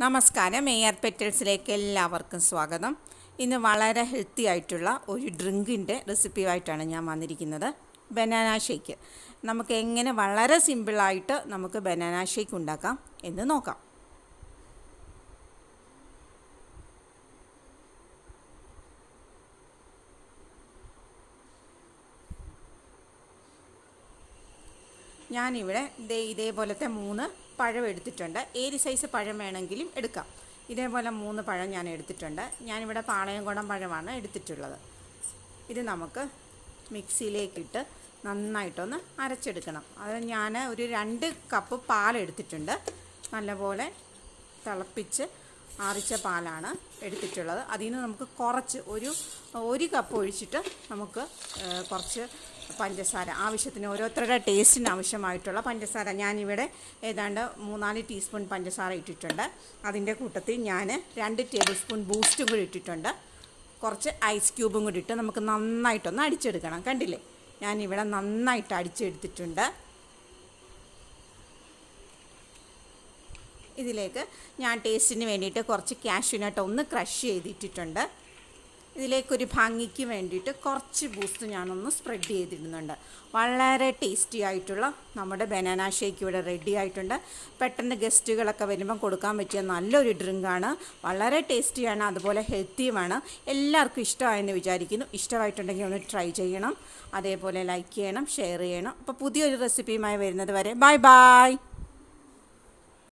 നമസ്കാരം A R പെറ്റൽസിലേക്ക് എല്ലാവർക്കും സ്വാഗതം ഇന്ന് വളരെ ഹെൽത്തി ആയിട്ടുള്ള ഒരു ഡ്രിങ്കിൻ്റെ റെസിപ്പിയുമായിട്ടാണ് ഞാൻ വന്നിരിക്കുന്നത് ബനാന ഷേക്ക് നമുക്ക് എങ്ങനെ വളരെ സിമ്പിളായിട്ട് നമുക്ക് ബനാന ഷേക്ക് ഉണ്ടാക്കാം എന്ന് നോക്കാം ഞാനിവിടെ ദേ ഇതേപോലത്തെ മൂന്ന് പഴം എടുത്തിട്ടുണ്ട് ഏത് സൈസ് പഴം വേണമെങ്കിലും എടുക്കാം ഇതേപോലെ മൂന്ന് പഴം ഞാൻ എടുത്തിട്ടുണ്ട് ഞാനിവിടെ പാളയംകുളം പഴമാണ് എടുത്തിട്ടുള്ളത് ഇത് നമുക്ക് മിക്സിയിലേക്കിട്ട് നന്നായിട്ടൊന്ന് അരച്ചെടുക്കണം അത് ഞാൻ ഒരു രണ്ട് കപ്പ് പാൽ എടുത്തിട്ടുണ്ട് നല്ലപോലെ തിളപ്പിച്ച് ആറിച്ച പാലാണ് എടുത്തിട്ടുള്ളത് അതിൽ നിന്ന് നമുക്ക് കുറച്ച് ഒരു ഒരു കപ്പ് ഒഴിച്ചിട്ട് നമുക്ക് കുറച്ച് പഞ്ചസാര ആവശ്യത്തിന് ഓരോരുത്തരുടെ ടേസ്റ്റിന് ആവശ്യമായിട്ടുള്ള പഞ്ചസാര ഞാനിവിടെ ഏതാണ്ട് മൂന്നാല് ടീസ്പൂൺ പഞ്ചസാര ഇട്ടിട്ടുണ്ട് അതിൻ്റെ കൂട്ടത്തിൽ ഞാൻ രണ്ട് ടേബിൾ സ്പൂൺ ബൂസ്റ്റും കൂടി ഇട്ടിട്ടുണ്ട് കുറച്ച് ഐസ് ക്യൂബും കൂടി ഇട്ട് നമുക്ക് നന്നായിട്ടൊന്ന് അടിച്ചെടുക്കണം കണ്ടില്ലേ ഞാനിവിടെ നന്നായിട്ട് അടിച്ചെടുത്തിട്ടുണ്ട് ഇതിലേക്ക് ഞാൻ ടേസ്റ്റിന് വേണ്ടിയിട്ട് കുറച്ച് കാഷ്യൂനട്ട് ഒന്ന് ക്രഷ് ചെയ്തിട്ടിട്ടുണ്ട് ഇതിലേക്കൊരു ഭംഗിക്ക് വേണ്ടിയിട്ട് കുറച്ച് ബൂസ്റ്റ് ഞാനൊന്ന് സ്പ്രെഡ് ചെയ്തിടുന്നുണ്ട് വളരെ ടേസ്റ്റി ആയിട്ടുള്ള നമ്മുടെ ബനാന ഷേക്ക് ഇവിടെ റെഡി ആയിട്ടുണ്ട് പെട്ടെന്ന് ഗസ്റ്റുകളൊക്കെ വരുമ്പം കൊടുക്കാൻ പറ്റിയ നല്ലൊരു ഡ്രിങ്കാണ് വളരെ ടേസ്റ്റിയാണ് അതുപോലെ ഹെൽത്തിയുമാണ് എല്ലാവർക്കും ഇഷ്ടമായെന്ന് വിചാരിക്കുന്നു ഇഷ്ടമായിട്ടുണ്ടെങ്കിൽ ഒന്ന് ട്രൈ ചെയ്യണം അതേപോലെ ലൈക്ക് ചെയ്യണം ഷെയർ ചെയ്യണം അപ്പോൾ പുതിയൊരു റെസിപ്പിയുമായി വരുന്നത് വരെ ബൈ ബൈ